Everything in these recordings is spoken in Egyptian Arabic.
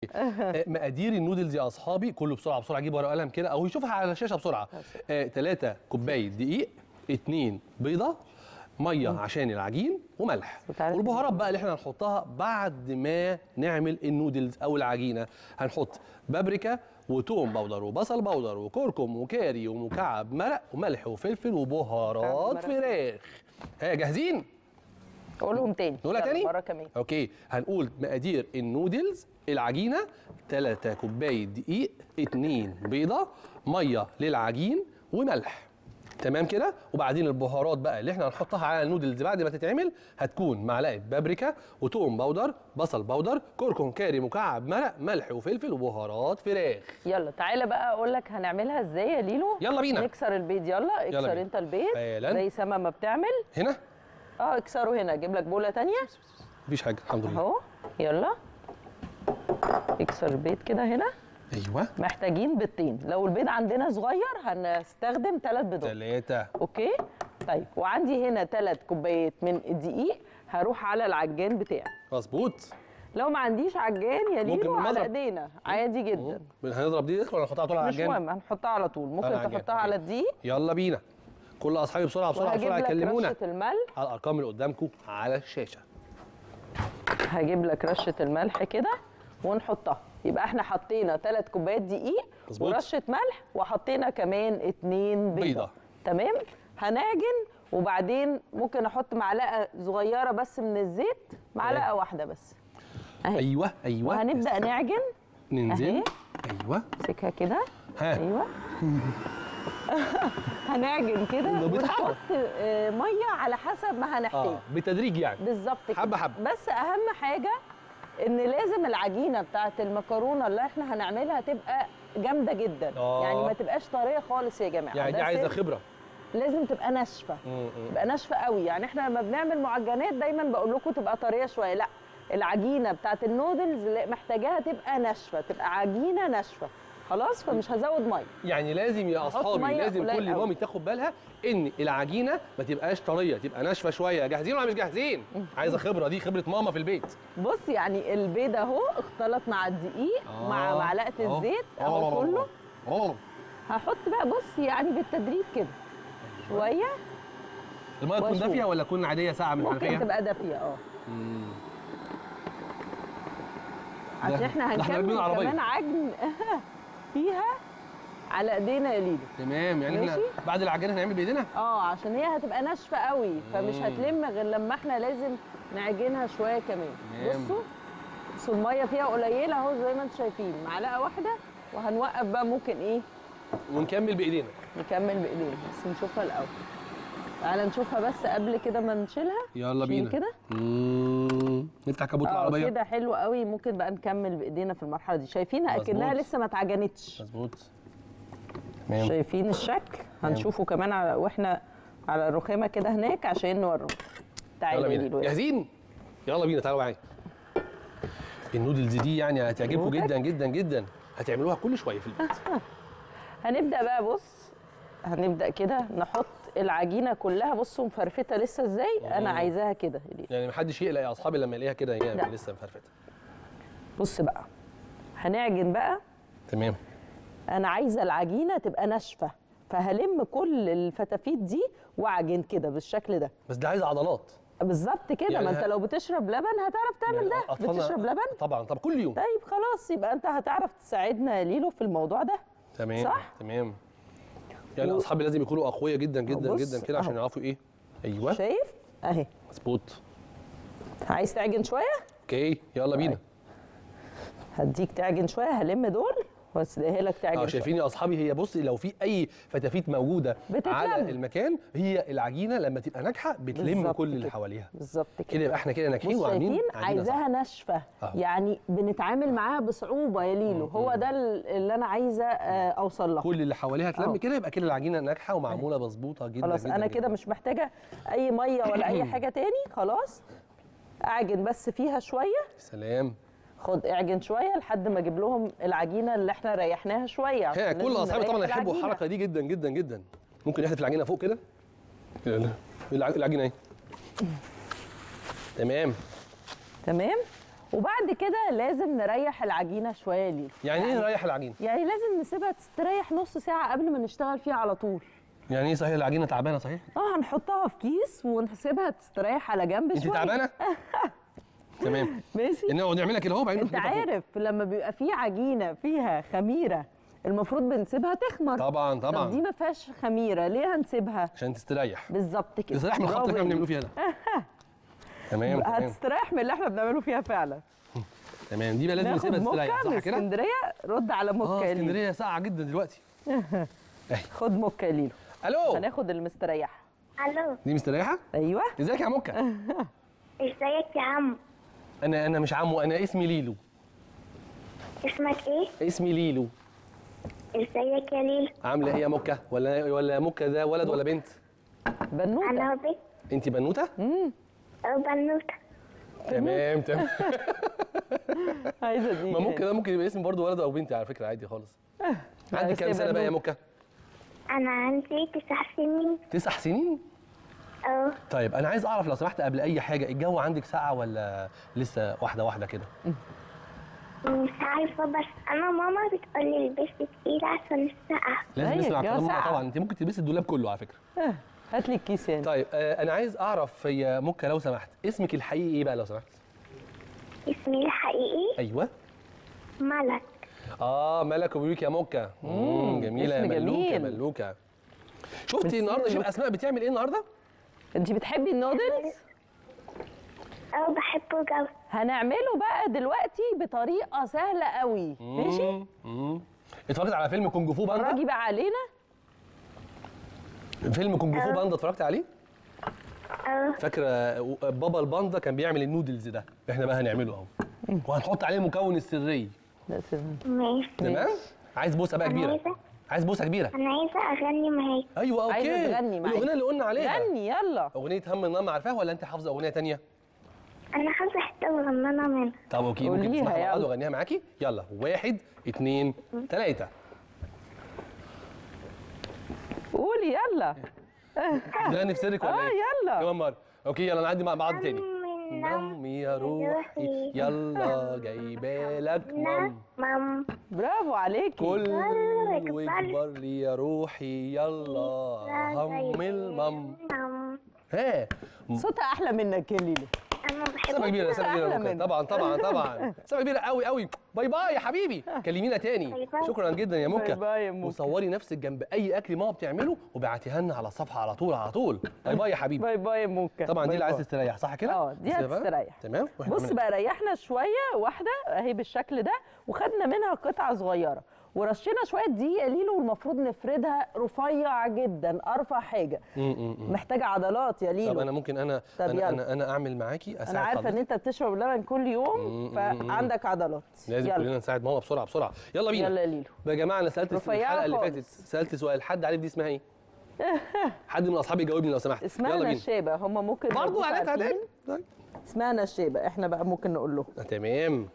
آه، مقادير النودلز يا اصحابي كله بسرعه بسرعه اجيب ورقه وقلم كده او يشوفها على الشاشه بسرعه 3 كوبايه دقيق 2 بيضه ميه عشان العجين وملح وتعالى والبهارات بقى اللي احنا هنحطها بعد ما نعمل النودلز او العجينه هنحط بابريكا وتوم بودر وبصل بودر وكركم وكاري ومكعب مرق وملح وفلفل وبهارات مرق. فراخ ها جاهزين قولهم تاني نقولها يلا، تاني مره كمان اوكي هنقول مقادير النودلز العجينه 3 كوبايه دقيق 2 بيضه ميه للعجين وملح تمام كده وبعدين البهارات بقى اللي احنا هنحطها على النودلز بعد ما تتعمل هتكون معلقه بابريكا وتوم بودر بصل بودر كركم كاري مكعب مرق ملح وفلفل وبهارات فراخ يلا تعالى بقى اقول لك هنعملها ازاي يا ليلو يلا بينا. نكسر البيض يلا اكسر بينا. انت البيض حالا. زي سما ما بتعمل هنا اه اكسره هنا اجيب لك بوله تانية مفيش حاجه الحمد لله اهو يلا اكسر البيض كده هنا ايوه محتاجين بيضتين لو البيض عندنا صغير هنستخدم ثلاث بيضات ثلاثه اوكي طيب وعندي هنا ثلاث كوبايات من الدقيق هروح على العجان بتاعي مظبوط لو ما عنديش عجان يا ممكن ليلو على بالمضرب. ايدينا عادي جدا هنضرب دي ولا نحطها طول على مش العجان مهم هنحطها على طول ممكن على العجان، تحطها أوكي. على الدقيق يلا بينا كل اصحابي بسرعه بسرعه وهجيب بسرعه لك يكلمونا رشه الملح على الارقام اللي قدامكم على الشاشه هجيب لك رشه الملح كده ونحطها يبقى احنا حطينا ثلاث كوبايات دقيق مظبوط. ورشه ملح وحطينا كمان اتنين بيضه, بيضة. تمام هنعجن وبعدين ممكن احط معلقه صغيره بس من الزيت معلقه واحده بس اهي ايوه ايوه وهنبدا نعجن ننزل أهي. ايوه امسكها كده ها ايوه هنعجن كده ده بيتحرك. ونحط آه، ميه على حسب ما هنحتاج اه بالتدريج يعني بالظبط كده حبة حبة. بس اهم حاجه ان لازم العجينه بتاعه المكرونه اللي احنا هنعملها تبقى جامده جدا آه. يعني ما تبقاش طريه خالص يا جماعه يعني ده دي عايزه سر. خبره لازم تبقى ناشفه مم. تبقى ناشفه قوي يعني احنا لما بنعمل معجنات دايما بقول لكم تبقى طريه شويه لا العجينه بتاعه النودلز لا، محتاجاها تبقى ناشفه تبقى عجينه ناشفه خلاص فمش هزود ميه يعني لازم يا نحط اصحابي مية لازم قليل كل قوي. مامي تاخد بالها ان العجينه ما تبقاش طريه تبقى ناشفه شويه جاهزين ولا مش جاهزين عايزه خبره دي خبره ماما في البيت بص يعني البيض اهو اختلط مع الدقيق مع آه. معلقه أهو. الزيت آه. اهو كله آه. هحط بقى بص يعني بالتدريج كده شويه الميه تكون وأشوف. دافيه ولا تكون عاديه ساقعه من ممكن الحنفيه تبقى دافيه اه مم. عشان ده- احنا ده احنا راكبين هنكمل عربية. كمان عجن فيها على ايدينا يا ليلو تمام يعني احنا ماشي. بعد العجينه هنعمل بايدينا اه عشان هي هتبقى ناشفه قوي فمش مم. هتلم غير لما احنا لازم نعجنها شويه كمان تمام. بصوا بصوا الميه فيها قليله اهو زي ما انتم شايفين معلقه واحده وهنوقف بقى ممكن ايه ونكمل بايدينا نكمل بايدينا بس نشوفها الاول تعالى نشوفها بس قبل كده ما نشيلها يلا شيل بينا كده مم. نفتح كابوت اه العربيه كده حلو قوي ممكن بقى نكمل بايدينا في المرحله دي شايفينها اكنها مظبوط. لسه ما اتعجنتش مظبوط تمام شايفين الشكل هنشوفه كمان على واحنا على الرخامه كده هناك عشان نوريه يلا تعالى بينا ليلو جاهزين يلا بينا تعالوا معايا النودلز دي يعني هتعجبكم نودك. جدا جدا جدا هتعملوها كل شويه في البيت هنبدا بقى بص هنبدا كده نحط العجينه كلها بصوا مفرفته لسه ازاي انا عايزاها كده يا ليلو. يعني محدش يقلق يا اصحابي لما يلاقيها كده هي لا. لسه مفرفته بص بقى هنعجن بقى تمام انا عايزه العجينه تبقى ناشفه فهلم كل الفتافيت دي واعجن كده بالشكل ده بس ده عايز عضلات بالظبط كده يعني ما انت ه- لو بتشرب لبن هتعرف تعمل يعني ده أطفالنا- بتشرب لبن طبعا طب كل يوم طيب خلاص يبقى انت هتعرف تساعدنا يا ليلو في الموضوع ده تمام صح؟ تمام يعني و- اصحابي لازم يكونوا اقوياء جدا جدا بص، جدا كده عشان أهو. يعرفوا ايه ايوه شايف اهي مظبوط عايز تعجن شويه اوكي يلا بينا هديك تعجن شويه هلم دول واسيبها لك تعجن اه شوية. شايفين يا اصحابي هي بصي لو في اي فتافيت موجوده بتتلم. على المكان هي العجينه لما تبقى ناجحه بتلم بالظبط كل اللي كده. حواليها بالظبط كده كده يبقى احنا كده ناجحين بص وعاملين شايفين عجينة عايزاها ناشفه أهو. يعني بنتعامل معاها بصعوبه يا ليلو هو ده ال- اللي انا عايزه آه، اوصل له كل اللي حواليها اتلم أهو. كده يبقى كده العجينه ناجحه ومعموله مظبوطه جدا خلاص جدا انا جداً. كده مش محتاجه اي ميه ولا اي حاجه تاني خلاص اعجن بس فيها شويه سلام خد اعجن شويه لحد ما اجيب لهم العجينه اللي احنا ريحناها شويه عشان هي كل لازم اصحابي نريح طبعا يحبوا العجينة. الحركه دي جدا جدا جدا ممكن يحدف العجينه فوق كده لا لا الع- العجينه اهي تمام تمام وبعد كده لازم نريح العجينه شويه ليه يعني ايه نريح العجين يعني لازم نسيبها تستريح نص ساعه قبل ما نشتغل فيها على طول يعني ايه صحيح العجينه تعبانه صحيح اه هنحطها في كيس ونسيبها تستريح على جنب انت شويه تعبانه تمام ماشي ان نقعد نعملها كده اهو بعدين انت نحطها فوق. عارف لما بيبقى في عجينه فيها خميره المفروض بنسيبها تخمر طبعا طب دي طبعا ما فيهاش خميره ليه هنسيبها عشان تستريح بالظبط كده تستريح من الخط اللي احنا برافو بنعمله فيها ده تمام تمام هتستريح من اللي احنا بنعمله فيها فعلا تمام دي بقى لازم ناخد نسيبها تستريح موكا من صح كده اسكندريه رد على اه موكا يا ليلو اسكندريه ساقعه جدا دلوقتي خد موكا يا ليلو الو هناخد المستريح الو دي مستريحه ايوه ازيك يا موكا ازيك يا عم انا انا مش عمو انا اسمي ليلو اسمك ايه اسمي ليلو ازيك يا ليل عامله ايه يا موكا ولا ولا موكا ده ولد ولا بنت بنوته انا بنت انت بنوته او بنوته تمام تمام عايزه دي ما ممكن ده ممكن يبقى اسم برضه ولد او بنت على فكره عادي خالص عندك كام هي سنه بقى يا بنوتة. موكا انا عندي تسع سنين تسع سنين اه طيب انا عايز اعرف لو سمحت قبل اي حاجه الجو عندك ساقعه ولا لسه واحده واحده كده مش عارفه بس انا ماما بتقول لي البس تقيل عشان السقعه لازم أيوة، نسمع الجو كلام ماما ساقعة. طبعا انت ممكن تلبسي الدولاب كله على فكره هات لي الكيس يعني طيب آه انا عايز اعرف يا موكا لو سمحت اسمك الحقيقي ايه بقى لو سمحت اسمي الحقيقي ايوه ملك اه ملك وبيوك يا موكا مم، جميله يا اسم ملوكه جميل. ملوكه شفتي بس النهارده شوف ملوكة. اسماء بتعمل ايه النهارده انت بتحبي النودلز او بحبه جو هنعمله بقى دلوقتي بطريقه سهله قوي ماشي مم، مم. اتفرجت على فيلم كونج فو باندا اتفرجي بقى علينا فيلم كونج فو باندا اتفرجت عليه اه فاكره بابا الباندا كان بيعمل النودلز ده احنا بقى هنعمله اهو وهنحط عليه المكون السري لا سيبها. ماشي تمام عايز بوسه بقى أنا كبيره عايزة. عايز بوسه كبيره انا عايزه اغني معاك ايوه اوكي عايزة تغني معايا. الاغنيه اللي قلنا عليها غني يلا اغنيه هم النم عارفاها ولا انت حافظه اغنيه تانية انا حاسه حته صغننه منها طب اوكي ممكن قوليها تسمعها مع بعض يلا. واغنيها معاكي يلا واحد اتنين تلاته قولي يلا تغني في سرك ولا اه ايه؟ يلا كمان مره اوكي يلا نعدي مع بعض تاني من نم يا روحي يلا جايبه لك مام مام كل برافو عليكي واكبر لي يا روحي يلا هم المام مام ها صوتها احلى منك يا ليلو انا سبعة بحبه كبيرة سبعة كبيرة أحلى ممكن. منك. طبعا طبعا طبعا سبعة كبيرة قوي قوي باي باي يا حبيبي كلمينا تاني باي باي. شكرا جدا يا باي موكا باي يا موكا. وصوري نفسك جنب اي اكل ماما بتعمله وبعتيها لنا على الصفحة على طول على طول باي باي يا حبيبي باي باي يا موكا طبعا دي باي اللي عايز باي. تستريح صح كده؟ اه، دي بصي بقى. هتستريح. تمام وإحنا بص عملنا- بقى ريحنا شويه واحده اهي بالشكل ده وخدنا منها قطعه صغيره ورشينا شويه دقيق يا ليلو والمفروض نفردها رفيع جدا ارفع حاجه م- م- م. محتاجه عضلات يا طب ليلو انا ممكن انا طب انا يلا. انا, أنا اعمل معاكي اساعد انا عارفه ان حضرتك. انت بتشرب اللبن كل يوم مم، فعندك عضلات لازم يلا كلنا نساعد ماما بسرعه بسرعه يلا بينا يلا يا ليلو يا جماعه انا سالت رفيعة الحلقه اللي خالص. فاتت سالت سؤال حد عارف دي اسمها ايه؟ حد من اصحابي يجاوبني لو سمحت اسمها يلا بينا نشابه هم ممكن برضه يبقوا عليك عارفين. عليك طيب. اسمها نشابه احنا بقى ممكن نقول له آه، تمام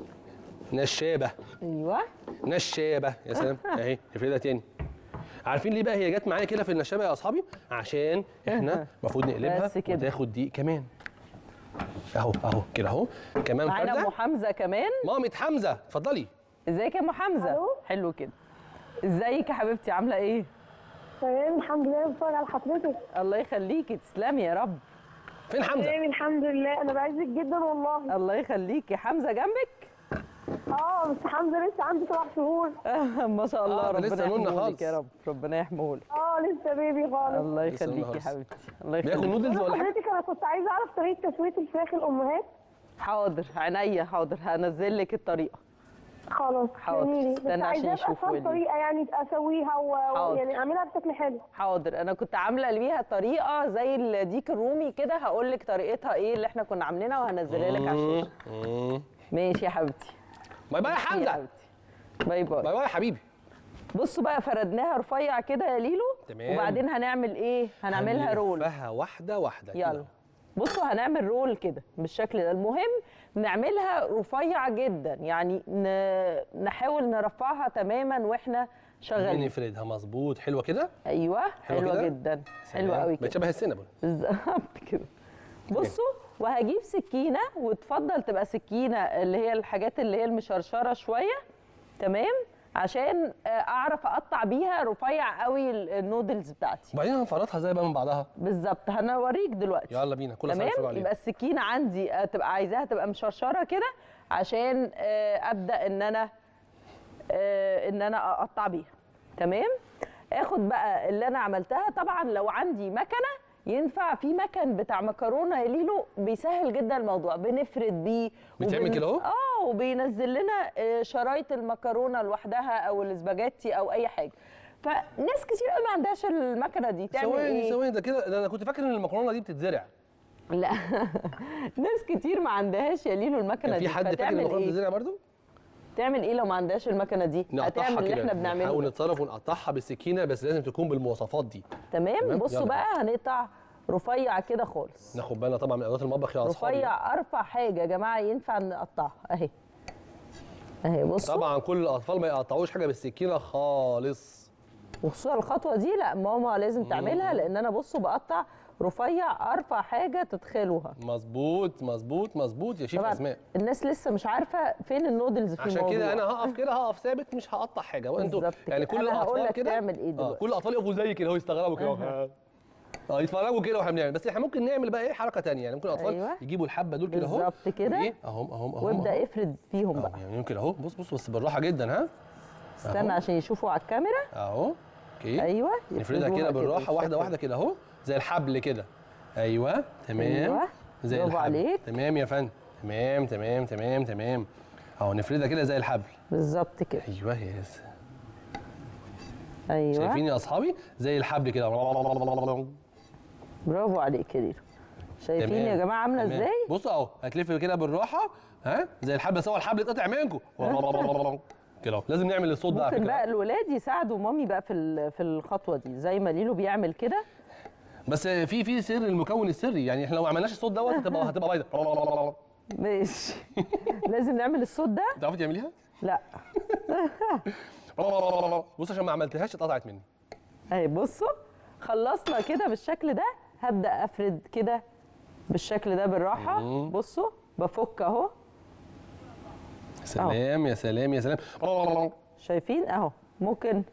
نشابه ايوه نشابه يا سلام اهي افردها تاني عارفين ليه بقى هي جت معايا كده في النشابه يا اصحابي عشان احنا المفروض نقلبها بس كده. وتاخد دقيق كمان اهو اهو كده اهو كمان معانا ام فرده حمزه كمان مامة حمزه اتفضلي ازيك يا ام حمزه ألو؟ حلو كده ازيك يا حبيبتي عامله ايه تمام الحمد لله بتفرج على حضرتك الله يخليكي تسلمي يا رب فين حمزه تمام الحمد لله انا بعزك جدا والله الله يخليكي حمزه جنبك اه بس الحمد لله لسه عندي سبع شهور ما شاء الله آه، ده ربنا لسه نونة يحميهولك خالص. يا رب ربنا يحميهولك اه لسه بيبي خالص الله لسه نونة يخليكي يا خالص. حبيبتي الله بياكل يخليكي نودلز ولا حاجه حضرتك انا كنت عايزه اعرف طريقه تسويه الفراخ الامهات حاضر عينيا حاضر هنزل لك الطريقه خلاص حاضر، جميل. بس استنى عشان عايزاه يشوفوا افهم ال- طريقه يعني اسويها و... حاضر. يعني اعملها بشكل حلو حاضر انا كنت عامله ليها طريقه زي الديك الرومي كده هقول لك طريقتها ايه اللي احنا كنا عاملينها وهنزلها لك على الشاشه مم. ماشي يا حبيبتي باي باي يا ماشي يا حمزه حبيبتي باي باي باي باي يا حبيبي بصوا بقى فردناها رفيع كده يا ليلو تمام. وبعدين هنعمل ايه هنعملها رول هنلفها واحده واحده كده. يلا بصوا هنعمل رول كده بالشكل ده المهم نعملها رفيع جدا يعني ن- نحاول نرفعها تماما واحنا شغالين بنفردها مظبوط حلوه كده ايوه حلوة حلوه كده؟ جدا حلوه سلام. قوي بقت كده شبه السينابون بالظبط كده بصوا وهجيب سكينه وتفضل تبقى سكينه اللي هي الحاجات اللي هي المشرشره شويه تمام عشان آه، اعرف اقطع بيها رفيع قوي ال- النودلز بتاعتي وبعدين هنفرطها ازاي بقى من بعضها بالظبط هنوريك دلوقتي يلا بينا كل سنه تمام وانتم عليكم يبقى السكينه عندي آه، تبقى عايزاها تبقى مشرشره كده عشان آه، ابدا ان انا آه، ان انا اقطع بيها تمام اخد بقى اللي انا عملتها طبعا لو عندي مكنه ينفع في مكن بتاع مكرونه يا ليلو بيسهل جدا الموضوع بنفرد بيه بيتعمل وبن- كده أهو؟ اه وبينزل لنا آه، شرايط المكرونه لوحدها او الاسباجيتي او اي حاجه فناس كتير قوي ما عندهاش المكنه دي تعمل ثواني ايه ثواني ده كده ده انا كنت فاكر ان المكرونه دي بتتزرع لا ناس كتير ما عندهاش يا ليلو المكنه كان دي في حد فاكر ان فتعمل المكرونه ايه بتتزرع برضه تعمل ايه لو ما عندهاش المكنه دي نقطعها هتعمل اللي كده احنا بنعمله نحاول ده. نتصرف ونقطعها بالسكينه بس لازم تكون بالمواصفات دي تمام تمام، بصوا يلا. بقى هنقطع رفيع كده خالص ناخد بالنا طبعا من ادوات المطبخ يا اصحابي رفيع ارفع حاجه يا جماعه ينفع نقطعها اهي اهي بصوا طبعا كل الاطفال ما يقطعوش حاجه بالسكينه خالص وخصوصا الخطوه دي لا ماما لازم تعملها لان انا بصوا بقطع رفيع ارفع حاجه تدخلوها مظبوط مظبوط مظبوط يا شيف طبعا اسماء الناس لسه مش عارفه فين النودلز في عشان الموضوع كده انا هقف كده هقف ثابت مش هقطع حاجه وانتوا بالظبط يعني كده. كل أنا هقول الاطفال لك كده تعمل إيه آه دلوقتي. كل الاطفال يقفوا زي كده هو يستغربوا كده أها. اه يتفرجوا كده واحنا بنعمل بس احنا ممكن نعمل بقى ايه حركه تانية يعني ممكن الاطفال أيوة. يجيبوا الحبه دول كده اهو بالظبط كده. ايه اهم اهم اهم وابدا أهم. افرد فيهم أهو، بقى يعني يمكن اهو بص بص بس بالراحه جدا ها استنى عشان يشوفوا على الكاميرا اهو اوكي ايوه نفردها يفردوها كده بالراحه واحده بالشكل واحده كده اهو زي الحبل كده ايوه تمام أيوة، زي برافو الحبل عليك. تمام يا فندم تمام تمام تمام تمام اهو نفردها كده زي الحبل بالظبط كده ايوه يا س- ايوه شايفين يا اصحابي زي الحبل كده برافو عليك يا ليلو شايفين تمام، يا جماعه عامله تمام. ازاي بصوا اهو هتلف كده بالراحه ها زي الحبل بس هو الحبل اتقطع منكم كده أهو. لازم نعمل الصوت ده على ممكن فكره بقى الولاد يساعدوا مامي بقى في ال- في الخطوه دي زي ما ليلو بيعمل كده بس في في سر المكون السري يعني احنا لو ما عملناش الصوت دوت هتبقى هتبقى بايظه ماشي لازم نعمل الصوت ده تعرفي تعمليها؟ لا بص عشان ما عملتهاش اتقطعت مني اهي بصوا خلصنا كده بالشكل ده هبدا افرد كده بالشكل ده بالراحه مم. بصوا بفك اهو يا سلام يا سلام يا سلام شايفين اهو ممكن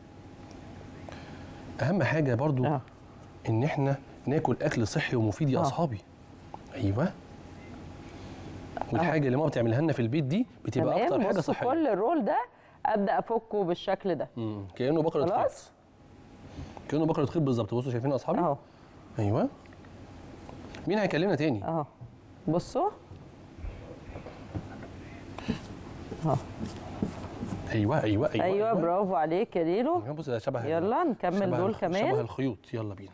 اهم حاجه برضو اه ان احنا ناكل اكل صحي ومفيد يا آه. اصحابي ايوه والحاجه اللي ماما بتعملها لنا في البيت دي بتبقى تمام اكتر حاجه بصوا صحيه كل الرول ده ابدا افكه بالشكل ده مم. كانه بقره خيط خلاص كانه بقره خيط بالظبط بصوا شايفين يا اصحابي اهو ايوه مين هيكلمنا تاني اهو بصوا اهو ايوه ايوه ايوه ايوه برافو عليك يا ليلو أيوة، بص ده شبه يلا نكمل شبه دول الخ- كمان. شبه الخيوط يلا بينا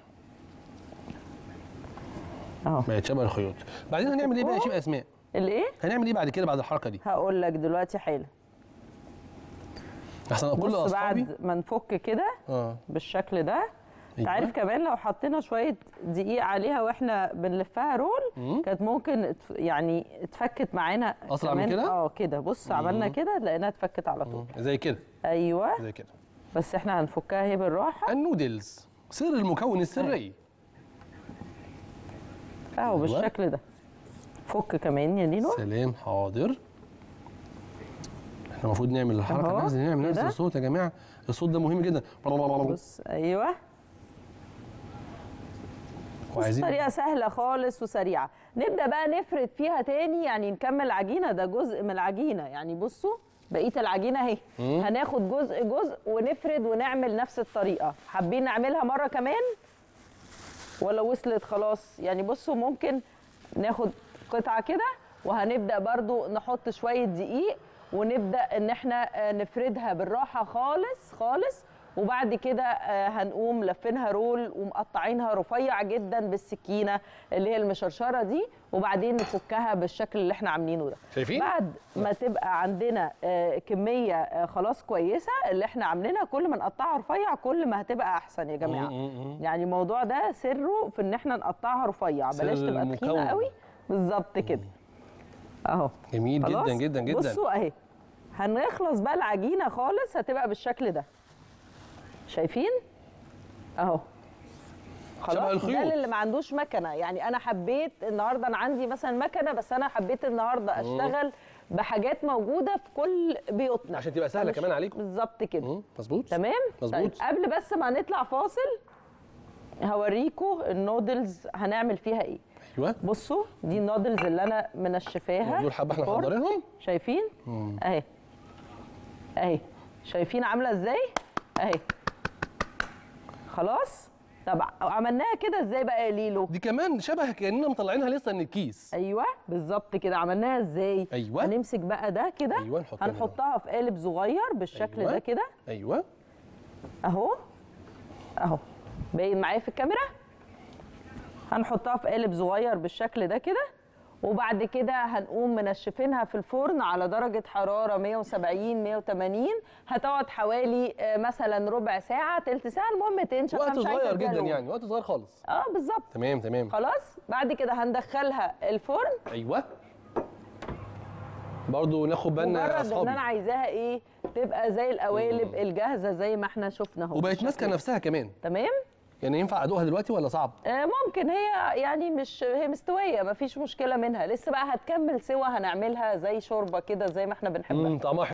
اهو بقت شبه الخيوط بعدين هنعمل ايه بقى يا شيف اسماء الايه هنعمل ايه بعد كده بعد الحركه دي هقول لك دلوقتي حالا احسن كل بص اصحابي بعد ما نفك كده اه بالشكل ده انت أيوة. عارف كمان لو حطينا شويه دقيق عليها واحنا بنلفها رول مم. كانت ممكن اتف- يعني اتفكت معانا أسرع من كمان. كده؟ اه كده بص عملنا كده لقيناها اتفكت على طول زي كده ايوه زي كده بس احنا هنفكها اهي بالراحه النودلز سر المكون السري اهو أيوة. بالشكل ده فك كمان يا لينو سلام حاضر احنا المفروض نعمل الحركه أهو، لازم نعمل نفس كده. الصوت يا جماعه الصوت ده مهم جدا بص ايوه بص وعايزين طريقه سهله خالص وسريعه نبدا بقى نفرد فيها تاني يعني نكمل عجينه ده جزء من العجينه يعني بصوا بقيه العجينه اهي مم. هناخد جزء جزء ونفرد ونعمل نفس الطريقه حابين نعملها مره كمان ولا وصلت خلاص يعني بصوا ممكن ناخد قطعه كده وهنبدا برضو نحط شويه دقيق ونبدا ان احنا آه، نفردها بالراحه خالص خالص وبعد كده آه، هنقوم لفينها رول ومقطعينها رفيع جدا بالسكينه اللي هي المشرشره دي وبعدين نفكها بالشكل اللي احنا عاملينه ده شايفين؟ بعد ما تبقى عندنا آه، كميه آه، خلاص كويسه اللي احنا عاملينها كل ما نقطعها رفيع كل ما هتبقى احسن يا جماعه مم، مم، مم. يعني الموضوع ده سره في ان احنا نقطعها رفيع سر بلاش تبقى المكون. تخينه قوي بالظبط كده اهو جميل خلاص جدا جدا جدا بصوا اهي هنخلص بقى العجينه خالص هتبقى بالشكل ده شايفين اهو شبه خلاص الخيوط. ده اللي ما عندوش مكنه يعني انا حبيت النهارده انا عندي مثلا مكنه بس انا حبيت النهارده اشتغل بحاجات موجوده في كل بيوتنا عشان تبقى سهلة فمش- كمان عليكم. بالظبط كده مم، مظبوط تمام مظبوط طيب قبل بس ما نطلع فاصل هوريكم النودلز هنعمل فيها ايه ايوه بصوا دي النودلز اللي انا منشفاها دول حبه احنا في الفرن. محضرينهم شايفين اهي اهي شايفين عامله ازاي اهي خلاص طب عملناها كده ازاي بقى يا ليلو دي كمان شبه كاننا مطلعينها لسه من الكيس ايوه بالظبط كده عملناها ازاي أيوة. هنمسك بقى ده كده أيوة، نحطها هنا. هنحطها في قالب صغير بالشكل أيوة. ده كده ايوه اهو اهو باين معايا في الكاميرا هنحطها في قالب صغير بالشكل ده كده وبعد كده هنقوم منشفينها في الفرن على درجة حرارة 170 180 هتقعد حوالي آه، مثلا ربع ساعة تلت ساعة المهم تنشف أنا وقت مش عايزة صغير أديها جدا لون. يعني وقت صغير خالص اه بالظبط تمام تمام خلاص بعد كده هندخلها الفرن ايوه برضو ناخد بالنا يا مجرد ان اصحابي انا عايزاها ايه تبقى زي القوالب الجاهزة زي ما احنا شفنا اهو وبقت بالشكل ماسكه ده. نفسها كمان تمام يعني ينفع ادوقها دلوقتي ولا صعب آه، ممكن هي يعني مش هي مستويه مفيش مشكله منها لسه بقى هتكمل سوا هنعملها زي شوربه كده زي ما احنا بنحبها امم طعمها